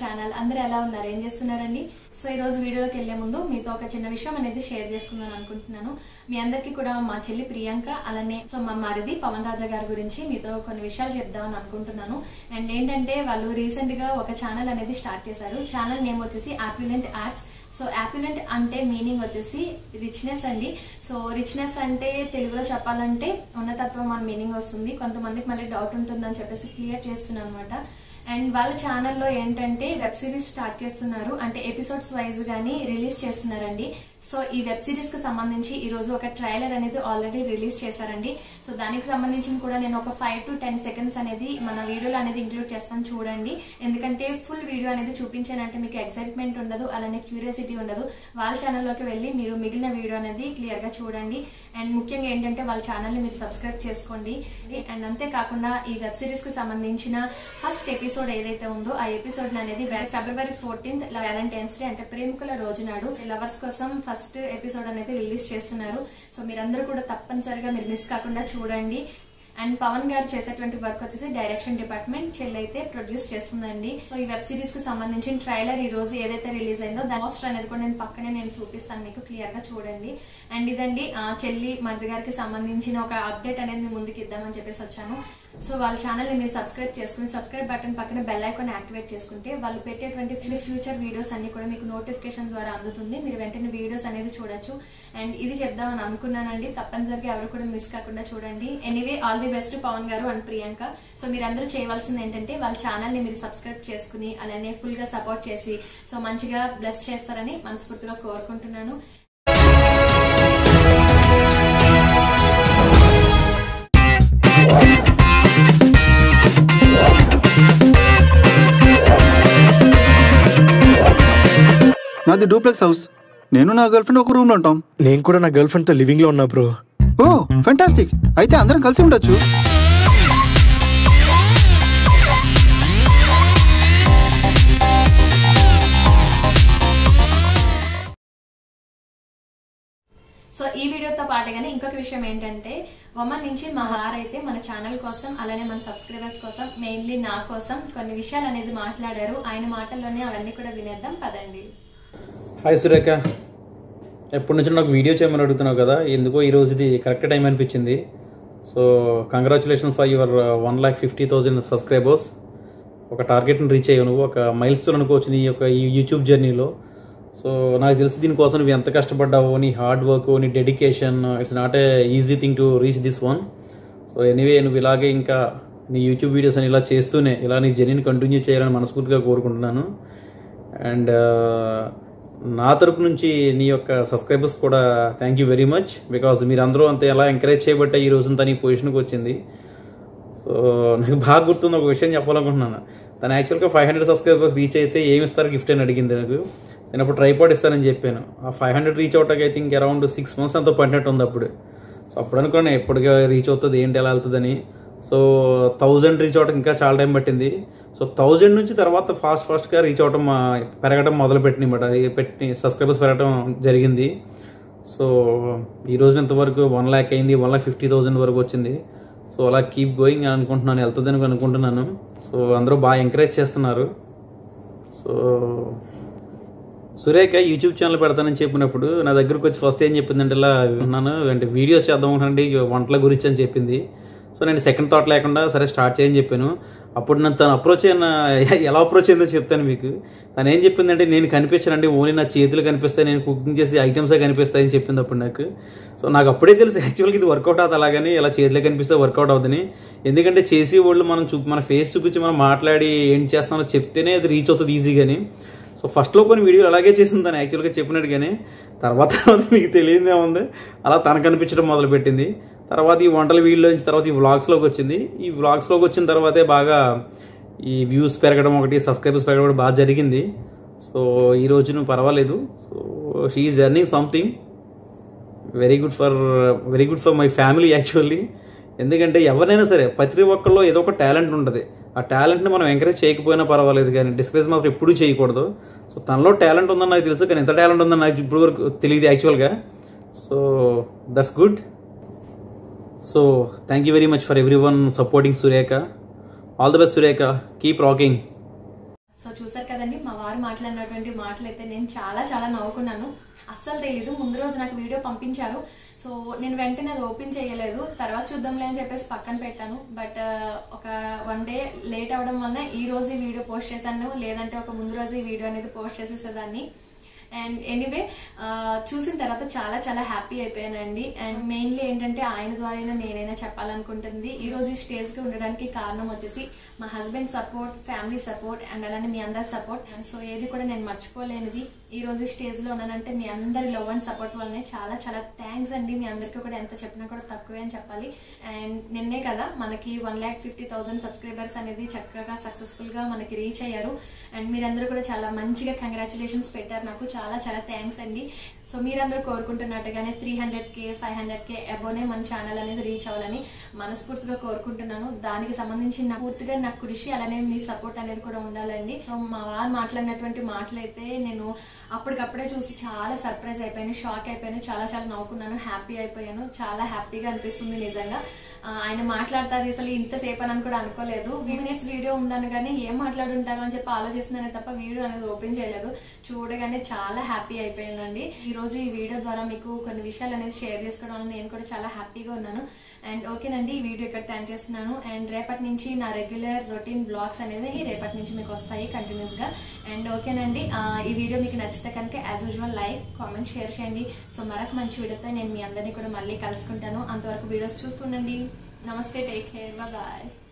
channel అందరూ ఎలా ఉన్నారు ఏం చేస్తున్నారండి సో ఈ రోజు వీడియోలోకి వెళ్లే ముందు మీతో ఒక చిన్న విషయం అనేది షేర్ చేసుకుందాం అనుకుంటున్నాను మీ అందరికీ కూడా మా చెల్లి ప్రియాంక అలానే సో మా మరిది పవన్ రాజా గారి గురించి మీతో కొన్ని విషయాలు చెప్దామని అనుకుంటున్నాను అండ్ ఏంటంటే వాళ్ళు రీసెంట్ గా ఒక ఛానల్ అనేది స్టార్ట్ చేశారు ఛానల్ నేమ్ వచ్చేసి ఆప్యులెంట్ యాడ్స్ సో యాప్యులెంట్ అంటే మీనింగ్ వచ్చేసి రిచ్నెస్ అండి సో రిచ్నెస్ అంటే తెలుగులో చెప్పాలంటే ఉన్నతత్వం అని మీనింగ్ వస్తుంది కొంతమందికి మళ్ళీ డౌట్ ఉంటుందని చెప్పేసి క్లియర్ చేస్తున్నాను అనమాట అండ్ వాళ్ళ ఛానల్లో ఏంటంటే వెబ్ సిరీస్ స్టార్ట్ చేస్తున్నారు అంటే ఎపిసోడ్స్ వైజ్ గానీ రిలీజ్ చేస్తున్నారండి సో ఈ వెబ్ సిరీస్ కి సంబంధించి ఈ రోజు ఒక ట్రైలర్ అనేది ఆల్రెడీ రిలీజ్ చేశారండి సో దానికి సంబంధించి కూడా నేను ఒక ఫైవ్ టు టెన్ సెకండ్స్ అనేది మన వీడియోలో అనేది ఇంక్లూడ్ చేస్తాను చూడండి ఎందుకంటే ఫుల్ వీడియో అనేది చూపించానంటే మీకు ఎక్సైట్మెంట్ ఉండదు అలానే క్యూరియాసిటీ ఉండదు వాళ్ళ ఛానల్లోకి వెళ్ళి మీరు మిగిలిన వీడియో అనేది క్లియర్ గా చూడండి అండ్ ముఖ్యంగా ఏంటంటే వాళ్ళ ఛానల్ ని మీరు సబ్స్క్రైబ్ చేసుకోండి అండ్ అంతేకాకుండా ఈ వెబ్ సిరీస్ కి సంబంధించిన ఫస్ట్ ఎపిసోడ్ ఏదైతే ఉందో ఆ ఎపిసోడ్ అనేది ఫిబ్రవరి ఫోర్టీన్త్ వ్యాలంటైన్స్ డే అంటే ప్రేమికుల రోజు నాడు లవర్స్ కోసం ఫస్ట్ ఎపిసోడ్ అనేది రిలీజ్ చేస్తున్నారు సో మీరందరూ కూడా తప్పనిసరిగా మీరు మిస్ కాకుండా చూడండి అండ్ పవన్ గారు చేసేటువంటి వర్క్ వచ్చేసి డైరెక్షన్ డిపార్ట్మెంట్ చెల్లి అయితే ప్రొడ్యూస్ చేస్తుందండి సో ఈ వెబ్ సిరీస్ కి సంబంధించిన ట్రైలర్ ఈ రోజు ఏదైతే రిలీజ్ అయిందో దాని పోస్టర్ అనేది కూడా నేను పక్కనే నేను చూపిస్తాను మీకు క్లియర్ గా చూడండి అండ్ ఇదండి ఆ చెల్లి మరిది గారికి సంబంధించిన ఒక అప్డేట్ అనేది మీ ముందుకు ఇద్దామని చెప్పేసి వచ్చాను సో వాళ్ళ ఛానల్ ని మీరు సబ్స్క్రైబ్ చేసుకుని సబ్స్క్రైబ్ బటన్ పక్కన బెల్ ఐకాన్ యాక్టివేట్ చేసుకుంటే వాళ్ళు పెట్టేటువంటి ఫ్యూచర్ వీడియోస్ అన్ని కూడా మీకు నోటిఫికేషన్ ద్వారా అందుతుంది మీరు వెంటనే వీడియోస్ అనేది చూడొచ్చు అండ్ ఇది చెప్దామని అనుకున్నానండి తప్పనిసరిగా ఎవరు కూడా మిస్ కాకుండా చూడండి anyway all the best Pavan గారు అండ్ ప్రియాంక సో మీరందరూ చేయవలసింది ఏంటంటే వాళ్ళ ఛానల్ ని మీరు సబ్స్క్రైబ్ చేసుకుని అలానే ఫుల్ గా సపోర్ట్ చేసి సో మంచిగా బ్లెస్ చేస్తారని మనస్ఫూర్తిగా కోరుకుంటున్నాను నాది డూప్లెక్స్ హౌస్ నేను నా గర్ల్ ఫ్రెండ్ ఒక రూమ్ లో ఉంటాం నేను కూడా నా గర్ల్ ఫ్రెండ్ తో లివింగ్ లో ఉన్నా బ్రో ఓ ఫెంటాస్టిక్ అయితే అందరం కలిసి ఉండొచ్చు సో ఈ వీడియోతో పాటుగానే ఇంకొక విషయం ఏంటంటే ఒమన్ నుంచి మా హార్ అయితే మన ఛానల్ కోసం అలానే మన సబ్స్క్రైబర్స్ కోసం మెయిన్లీ నా కోసం కొన్ని విషయాలు అనేది మాట్లాడారు ఆయన మాటల్లోనే అవన్నీ కూడా వినేద్దాం పదండి హాయ్ సురేఖ ఎప్పటి నుంచి నాకు వీడియో చేయమని అడుగుతున్నావు కదా ఎందుకో ఈ రోజు ఇది కరెక్ట్ టైం అనిపించింది so congratulation for your one lakh fifty thousand subscribers ఒక టార్గెట్ని రీచ్ అయ్యావు నువ్వు ఒక మైల్ స్టోన్ అనుకోవచ్చు నీ యొక్క ఈ యూట్యూబ్ జర్నీలో సో నాకు తెలిసి దీనికోసం నువ్వు ఎంత కష్టపడ్డావో నీ హార్డ్ వర్క్ నీ dedication it's not a easy thing to reach this one so anyway నువ్వు ఇలాగే ఇంకా నీ యూట్యూబ్ వీడియోస్ అని ఇలా చేస్తూనే ఇలా నీ జర్నీని కంటిన్యూ చేయాలని మనస్ఫూర్తిగా కోరుకుంటున్నాను అండ్ నా తరపు నుంచి నీ యొక్క సబ్స్క్రైబర్స్ కూడా thank you very much because మీరందరూ అంత ఎలా ఎంకరేజ్ చేయబట్టే ఈ రోజంతా నీ పొజిషన్కి వచ్చింది సో నాకు బాగా గుర్తుంది ఒక విషయం చెప్పాలనుకుంటున్నాను తను యాక్చువల్గా ఫైవ్ హండ్రెడ్ సబ్స్క్రైబర్స్ రీచ్ అయితే ఏమి ఇస్తారు గిఫ్ట్ అని అడిగింది నాకు నేను అప్పుడు ట్రైపాడ్ ఇస్తానని చెప్పాను ఆ ఫైవ్ హండ్రెడ్ రీచ్ అవటానికి I think around six months అంతా పడినట్టు ఉంది అప్పుడు సో అప్పుడు అనుకున్నాను ఎప్పటిగా రీచ్ అవుతుంది ఏంటి ఎలా వెళ్తుందని సో థౌజండ్ రీచ్ అవడానికి ఇంకా చాలా టైం పట్టింది సో థౌజండ్ నుంచి తర్వాత ఫాస్ట్ ఫాస్ట్గా రీచ్ అవటం ఆ, పెరగడం మొదలు పెట్టినమాట పెట్టి సబ్స్క్రైబర్స్ పెరగడం జరిగింది సో ఈ రోజు ఇంతవరకు వన్ ల్యాక్ అయింది వన్ ల్యాక్ ఫిఫ్టీ థౌసండ్ వరకు వచ్చింది సో అలా కీప్ గోయింగ్ అని అనుకుంటున్నాను వెళ్తుందని అనుకుంటున్నాను సో అందరూ బాగా ఎంకరేజ్ చేస్తున్నారు సో సురేఖ యూట్యూబ్ ఛానల్ పెడతానని చెప్పినప్పుడు నా దగ్గరకు వచ్చి ఫస్ట్ ఏం చెప్పిందంటే ఇలా ఉన్నాను అంటే వీడియోస్ చేద్దాం అనుకోండి వంటల గురించి అని చెప్పింది సో నేను సెకండ్ థాట్ లేకుండా సరే స్టార్ట్ చేయని చెప్పాను అప్పుడు నన్ను తను అప్రోచ్ అయిన ఎలా అప్రోచ్ అయిందో చెప్తాను మీకు తను ఏం చెప్పిందంటే నేను కనిపించానండి ఓన్లీ నా చేతులు కనిపిస్తాయి నేను కుకింగ్ చేసి ఐటమ్సే కనిపిస్తాయని చెప్పింది అప్పుడు నాకు సో నాకు అప్పుడే తెలుసు యాక్చువల్గా ఇది వర్కౌట్ అవుతుంది అలాగని ఇలా చేతులే కనిపిస్తే వర్కౌట్ అవుతుంది ఎందుకంటే చేసి వాళ్ళు మనం చూ మన ఫేస్ చూపించి మనం మాట్లాడి ఏం చేస్తున్నామో చెప్తేనే అది రీచ్ అవుతుంది ఈజీగాని సో ఫస్ట్లో కొన్ని వీడియోలు అలాగే చేసింది తను యాక్చువల్గా చెప్పినట్టుగానే తర్వాత తర్వాత మీకు తెలియదే ఉంది అలా తనకు కనిపించడం మొదలుపెట్టింది తర్వాత ఈ వంటల వీడియో నుంచి తర్వాత ఈ వ్లాగ్స్లోకి వచ్చింది ఈ వ్లాగ్స్లోకి వచ్చిన తర్వాతే బాగా ఈ వ్యూస్ పెరగడం ఒకటి సబ్స్క్రైబర్స్ పెరగడం ఒకటి బాగా జరిగింది సో ఈ రోజు నువ్వు పర్వాలేదు so she is earning something very good for very good for my family actually ఎందుకంటే ఎవరైనా సరే ప్రతి ఒక్కళ్ళు ఏదో ఒక టాలెంట్ ఉంటుంది ఆ టాలెంట్ని మనం ఎంకరేజ్ చేయకపోయినా పర్వాలేదు కానీ డిస్కరేజ్ మాత్రం ఎప్పుడూ చేయకూడదు సో తనలో టాలెంట్ ఉందని నాకు తెలుసు కానీ ఎంత టాలెంట్ ఉందని నాకు ఇప్పుడు వరకు తెలియదు యాక్చువల్గా so that's good so thank you very much for everyone supporting Surekha all the best Surekha keep rocking so చూసారు కదా కదండి మా వారు మాట్లాడినటువంటి మాటలు అయితే నేను చాలా చాలా నవ్వుకున్నాను అస్సలు తెలీదు ముందు రోజు నాకు వీడియో పంపించారు సో నేను వెంటనే అది ఓపెన్ చేయలేదు తర్వాత చూద్దాంలే అని చెప్పేసి పక్కన పెట్టాను బట్ ఒక వన్ డే లేట్ అవడం వల్ల ఈ రోజు ఈ వీడియో పోస్ట్ చేశాను లేదంటే ఒక ముందు రోజు ఈ వీడియో అనేది పోస్ట్ చేసేసేదాన్ని అండ్ ఎనీవే చూసిన తర్వాత చాలా చాలా హ్యాపీ అయిపోయానండి అండ్ మెయిన్లీ ఏంటంటే ఆయన ద్వారా నేనైనా చెప్పాలనుకుంటుంది ఈ రోజు ఈ స్టేజ్ కి ఉండడానికి కారణం వచ్చేసి మా husband support family support and అలానే మీ అందరి సపోర్ట్ సో ఏది కూడా నేను మర్చిపోలేనిది ఈ రోజు స్టేజ్ లో ఉన్నానంటే మీ అందరి లవ్ అండ్ సపోర్ట్ వల్లనే చాలా చాలా థ్యాంక్స్ అండి మీ అందరికీ కూడా ఎంత చెప్పినా కూడా తక్కువే అని చెప్పాలి అండ్ నిన్నే కదా మనకి one lakh fifty thousand subscribers అనేది చక్కగా సక్సెస్ఫుల్ గా మనకి రీచ్ అయ్యారు అండ్ మీరందరూ కూడా చాలా మంచిగా కంగ్రాచులేషన్స్ పెట్టారు నాకు చాలా చాలా థ్యాంక్స్ అండి సో మీరందరూ కోరుకుంటున్నట్టుగానే three hundred K five hundred K అబోనే మన ఛానల్ అనేది రీచ్ అవ్వాలని మనస్ఫూర్తిగా కోరుకుంటున్నాను దానికి సంబంధించి నా పూర్తిగా నా కృషి అలానే మీ సపోర్ట్ అనేది కూడా ఉండాలండి సో మా వారు మాట్లాడినటువంటి మాటలు అయితే నేను అప్పటికప్పుడే చూసి చాలా సర్ప్రైజ్ అయిపోయాను షాక్ అయిపోయాను చాలా చాలా నవ్వుకున్నాను హ్యాపీ అయిపోయాను చాలా హ్యాపీగా అనిపిస్తుంది నిజంగా ఆ, ఆయన మాట్లాడతారు అసలు ఇంతసేపు అని కూడా అనుకోలేదు వీ మినిట్స్ వీడియో ఉందని కానీ ఏం మాట్లాడుంటారు అని చెప్పి ఆలోచిస్తున్నానే తప్ప వీడియో అనేది ఓపెన్ చేయలేదు చూడగానే చాలా హ్యాపీ అయిపోయానండి ఈ రోజు ఈ వీడియో ద్వారా మీకు కొన్ని విషయాలు అనేది షేర్ చేసుకోవడం వల్ల నేను కూడా చాలా హ్యాపీగా ఉన్నాను అండ్ ఓకేనండి ఈ వీడియో ఇక్కడ థ్యాంక్ చేస్తున్నాను అండ్ రేపటి నుంచి నా రెగ్యులర్ రొటీన్ బ్లాగ్స్ అనేది రేపటి నుంచి మీకు వస్తాయి కంటిన్యూస్ గా అండ్ ఓకేనండి ఆ, ఈ వీడియో మీకు నచ్చితే కనుక as usual like comment share చేయండి సో మరొక మంచి వీడియోతో నేను మీ అందరినీ కూడా మళ్ళీ కలుసుకుంటాను అంతవరకు వీడియోస్ చూస్తుండండి నమస్తే టేక్ కేర్ బాయ్